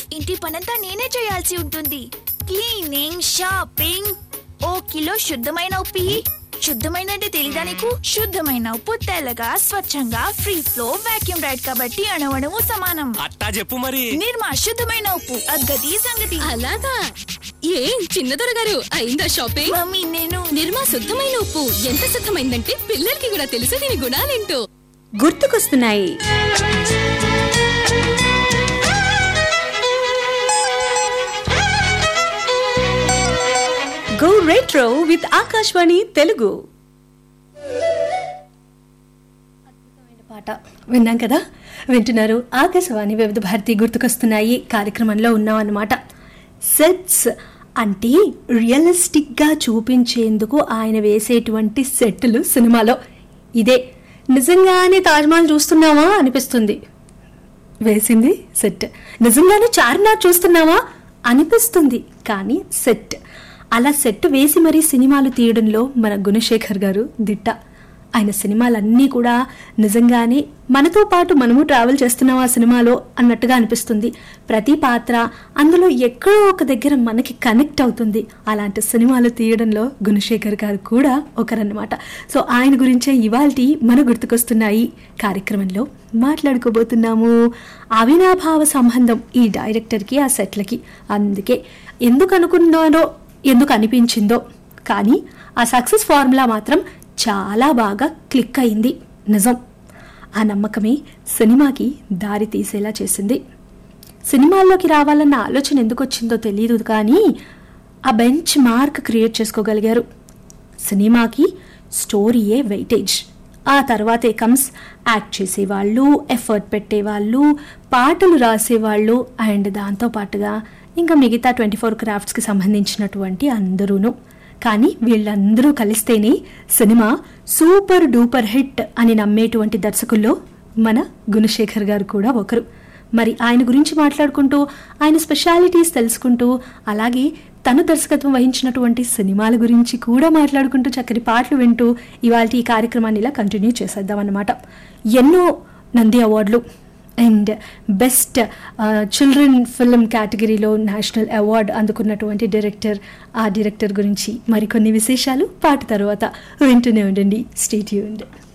ఇంటి పనంతా నేనే చేయాల్సి ఉంటుంది క్లీనింగ్ షాపింగ్ ఓ కిలో శుద్ధమైన ఉప్పు ఇయ్యి. శుద్ధమైన అంటే తెలీదా నీకు శుద్ధమైన ఉప్పు తెల్లగా స్వచ్ఛంగా ఫ్రీ ఫ్లో వాక్యూమ్ రైడ్ కాబట్టి అణవణము సమానం అట్టా చెప్పు మరి నిర్మా శుద్ధమైన ఉప్పు అగ్గది సంగతి అలాగా ఏం చిన్నదొర గారు అయిందా షాపింగ్ మమ్మీ నేను నిర్మా శుద్ధమైన ఉప్పు ఎంత శుద్ధమైందంటే పిల్లలకి కూడా తెలుసు దీని గుణాలేంటో గుర్తుకొస్తున్నాయి go retro with Akashvani Telugu పాట విన్నాం కదా వింటున్నారు ఆకాశవాణి వివిధ భారతి గుర్తుకొస్తున్నాయి కార్యక్రమంలో ఉన్నాం అన్నమాట సెట్స్ అంటే రియలిస్టిక్గా చూపించేందుకు ఆయన వేసేటువంటి సెట్లు సినిమాలో ఇదే నిజంగానే తాజ్మహల్ చూస్తున్నావా అనిపిస్తుంది వేసింది సెట్ నిజంగానే చార్మినార్ చూస్తున్నావా అనిపిస్తుంది కానీ సెట్ అలా సెట్ వేసి మరీ సినిమాలు తీయడంలో మన గుణశేఖర్ గారు దిట్ట ఆయన సినిమాలన్నీ కూడా నిజంగానే మనతో పాటు మనము ట్రావెల్ చేస్తున్నాం ఆ సినిమాలో అన్నట్టుగా అనిపిస్తుంది ప్రతి పాత్ర అందులో ఎక్కడో ఒక దగ్గర మనకి కనెక్ట్ అవుతుంది అలాంటి సినిమాలు తీయడంలో గుణశేఖర్ గారు కూడా ఒకరన్నమాట సో ఆయన గురించే ఇవాల్టి మన గుర్తుకొస్తున్నాయి కార్యక్రమంలో మాట్లాడుకోబోతున్నాము అవినాభావ సంబంధం ఈ డైరెక్టర్కి ఆ సెట్లకి అందుకే ఎందుకు అనుకున్నానో ఎందుకు అనిపించిందో కానీ ఆ సక్సెస్ ఫార్ములా మాత్రం చాలా బాగా క్లిక్ అయింది నిజం ఆ నమ్మకమే సినిమాకి దారి తీసేలా చేసింది సినిమాల్లోకి రావాలన్న ఆలోచన ఎందుకు వచ్చిందో తెలియదు కానీ ఆ బెంచ్ మార్క్ క్రియేట్ చేసుకోగలిగారు సినిమాకి స్టోరీయే వెయిటేజ్ ఆ తర్వాతే కమ్స్ యాక్ట్ చేసేవాళ్ళు ఎఫర్ట్ పెట్టేవాళ్ళు పాటలు రాసేవాళ్ళు అండ్ దాంతో పాటుగా ఇంకా మిగతా ట్వంటీ ఫోర్ క్రాఫ్ట్స్కి సంబంధించినటువంటి అందరూను కానీ వీళ్ళందరూ కలిస్తేనే సినిమా సూపర్ డూపర్ హిట్ అని నమ్మేటువంటి దర్శకుల్లో మన గుణశేఖర్ గారు కూడా ఒకరు మరి ఆయన గురించి మాట్లాడుకుంటూ ఆయన స్పెషాలిటీస్ తెలుసుకుంటూ అలాగే తను దర్శకత్వం వహించినటువంటి సినిమాల గురించి కూడా మాట్లాడుకుంటూ చక్కని పాటలు వింటూ ఇవాళ ఈ కార్యక్రమాన్ని ఇలా కంటిన్యూ చేసేద్దాం అన్నమాట ఎన్నో నంది అవార్డులు అండ్ బెస్ట్ చిల్డ్రన్ ఫిల్మ్ కేటగిరీలో నేషనల్ అవార్డు అందుకున్నటువంటి డైరెక్టర్ ఆ డైరెక్టర్ గురించి మరికొన్ని విశేషాలు పాట తర్వాత వింటూనే ఉండండి స్టేట్ యూండ్